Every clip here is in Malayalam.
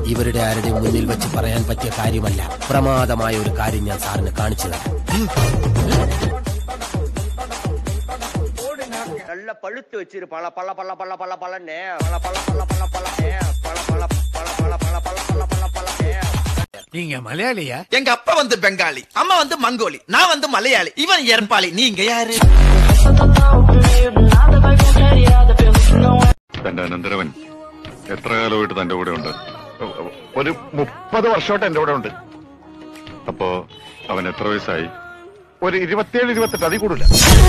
ഇവരുടെ ആരുടെയും മുന്നിൽ വെച്ച് പറയാൻ പറ്റിയ കാര്യമല്ല പ്രമാദമായ ഒരു കാര്യം ഞാൻ സാറിന് കാണിച്ചു തരാം நல்ல பழுத்து வச்சிரு பல பல பல பல பல பலன்னு பல பல பல பல பலன்னு பல பல பல பல பல பல பல பல பலன்னு நீங்க மலையாளியா எங்க அப்பா வந்து பெங்காலி அம்மா வந்து மங்கோலி நான் வந்து மலையாளி இவன் ஏற்பாளி நீங்க யாரு തന്റെ അനന്തരവൻ എത്ര കാലമായിട്ട് തന്റെ കൂടെ ഉണ്ട് ഒരു മുപ്പത് വർഷമായിട്ട് എന്റെ കൂടെ ഉണ്ട് അപ്പോ അവൻ എത്ര വയസ്സായി ഒരു ഇരുപത്തിയേഴ് ഇരുപത്തെട്ട് അതിൽ കൂടില്ല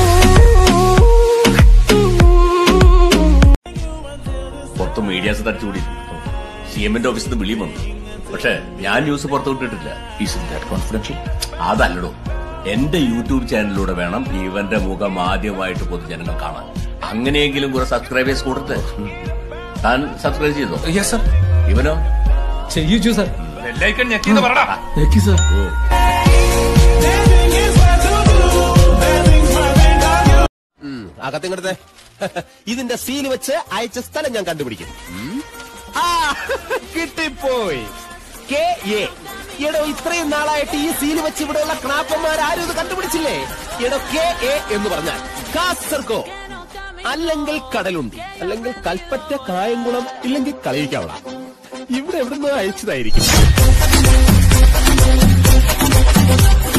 പുറത്ത് മീഡിയാസ് തടിച്ചുകൂടി സി എമ്മിന്റെ ഓഫീസിൽ നിന്ന് വിളിയും വന്നു പക്ഷെ ഞാൻ ന്യൂസ് പുറത്തു വിട്ടിട്ടില്ല ഈസ് ദാറ്റ് കോൺഫിഡൻഷ്യൽ അതല്ലടോ എന്റെ യൂട്യൂബ് ചാനലിലൂടെ വേണം ഇവന്റെ മുഖം ആദ്യമായിട്ട് പൊതുജനങ്ങൾ കാണാൻ അങ്ങനെയെങ്കിലും കുറെ സബ്സ്ക്രൈബേഴ്സ് കൊടുത്ത് താൻ സബ്സ്ക്രൈബ് ചെയ്തോ യെസ് സർ ഇവനോ ചെയ്യിച്ചു സർ ബെല്ലൈക്കൺ ഞെക്കിന്ന് പറടാ ഞെക്കി സർ അകത്തിങ്ങടുത്തെ ഇതിന്റെ സീൽ വെച്ച് അയച്ച സ്ഥലം ഞാൻ കണ്ടുപിടിക്കും ഉം. ആ കിട്ടിപ്പോയി കെ എ എടോ ഇത്രയും നാളായിട്ട് ഈ സീൽ വെച്ച് ഇവിടെയുള്ള ക്ലാപ്പന്മാർ ആരും ഇത് കണ്ടുപിടിച്ചില്ലേ എടോ കെ എ എന്ന് പറഞ്ഞാൽ കാസർഗോ അല്ലെങ്കിൽ കടലുണ്ടി അല്ലെങ്കിൽ കൽപ്പറ്റ കായംകുളം ഇല്ലെങ്കിൽ കളിയിക്കാവള ഇവിടെ എവിടുന്ന് അയച്ചതായിരിക്കും